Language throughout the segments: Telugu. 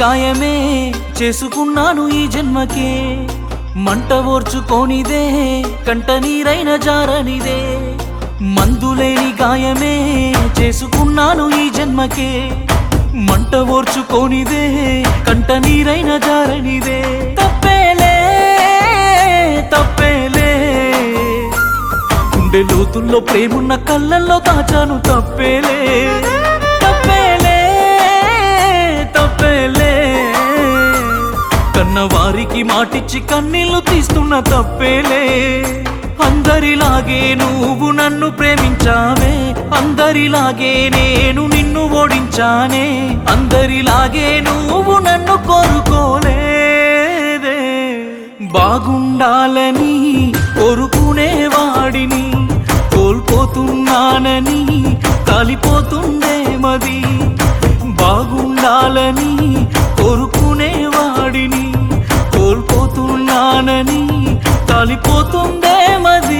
గాయమే చేసుకున్నాను ఈ జన్మకే మంట ఓర్చుకోనిదే కంట నీరైన జారనిదే మందులేని గాయమే చేసుకున్నాను ఈ జన్మకే మంట ఓర్చుకోనిదే కంట నీరైన జారనిదే తప్పేలే తప్పేలే గుండె లోతుల్లో ప్రేమున్న కళ్ళల్లో దాచాను తప్పేలే తప్పేలే తప్పేలే కన్న వారికి మాటిచ్చి కన్నీళ్లు తీస్తున్న తప్పేలే అందరిలాగే నువ్వు నన్ను ప్రేమించావే అందరిలాగే నేను నిన్ను ఓడించానే అందరిలాగే నువ్వు నన్ను కోరుకోలేదే బాగుండాలని కోరుకునే వాడిని కోల్పోతున్నానని కాలిపోతుందే మది బాగుండాలని కోరుకునే వాడిని కోల్పోతున్నానని కాలిపోతుందే మది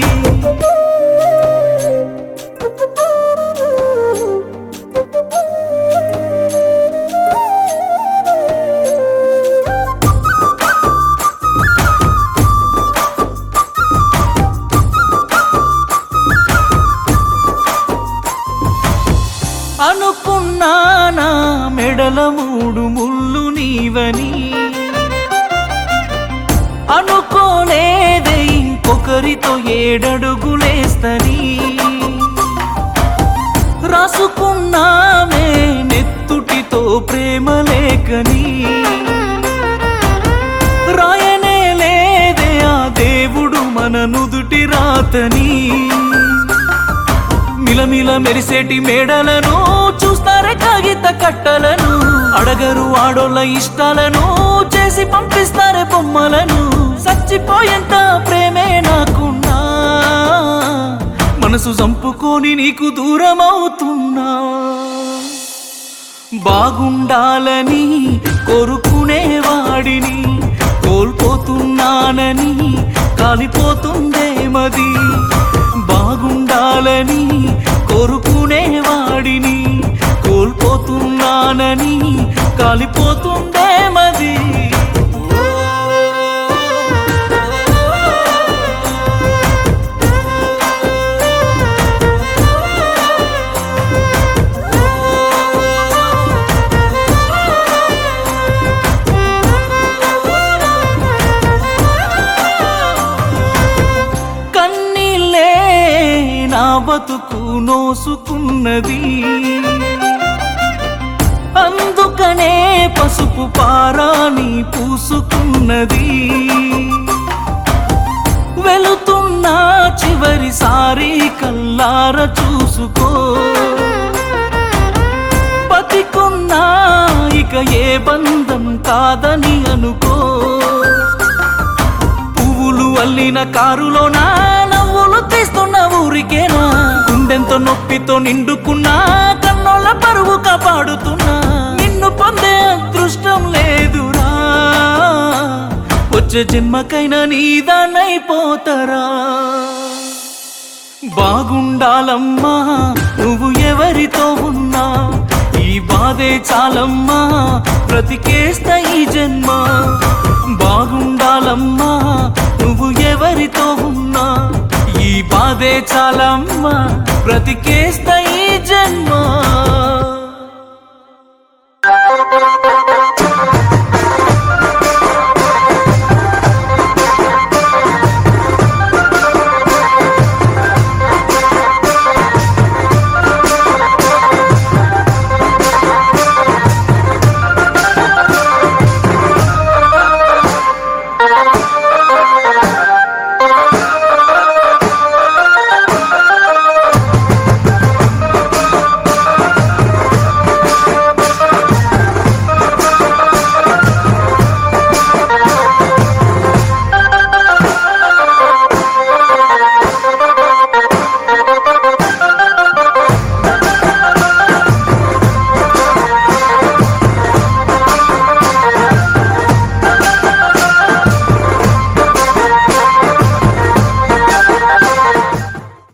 అనుకున్నానా మెడల మూడు ముళ్ళు నీవని అనుకోలేదే ఇంకొకరితో ఏడడుగులేస్తని రాసుకున్నామే నెత్తుటితో ప్రేమ లేఖని రాయనే లేదే ఆ దేవుడు మన నుదుటి రాతని మిలమిల మెరిసేటి మేడలను చూస్తారే కాగిత కట్టలను అడగరు ఆడోళ్ళ ఇష్టాలను చేసి పంపిస్తారే బొమ్మలను చచ్చిపోయేంత ప్రేమే నాకున్నా మనసు చంపుకొని నీకు దూరం అవుతున్నా బాగుండాలని కోరుకునే వాడిని కోల్పోతున్నానని కాలిపోతుందే మది బాగుండాలని కోరుకునే వాడిని కోల్పోతున్నానని కాలిపోతుందే మది కన్నీళ్ళే నా బతుకు నోసుకున్నది అందుకనే పసుపు పారాని పూసుకున్నది వెళుతున్నా చివరిసారి కల్లార చూసుకో బతికున్నా ఇక ఏ బంధం కాదని అనుకో పువ్వులు అల్లిన కారులోనా నవ్వులు తీస్తున్న ఊరికేనా గుండెంతో నొప్పితో నిండుకున్నా కన్నోళ్ళ పరువు కాపాడుతున్నా నిన్ను పొందే అదృష్టం లేదురా వచ్చే జన్మకైనా నీదానైపోతారా బాగుండాలమ్మా నువ్వు ఎవరితో ఉన్నా ఈ బాధే చాలమ్మా బ్రతికేస్తా ఈ జన్మ బాగుండాలమ్మా నువ్వు ఎవరితో ఉన్నా ఈ బాధే చాలమ్మా బ్రతికేస్తా ఈ జన్మ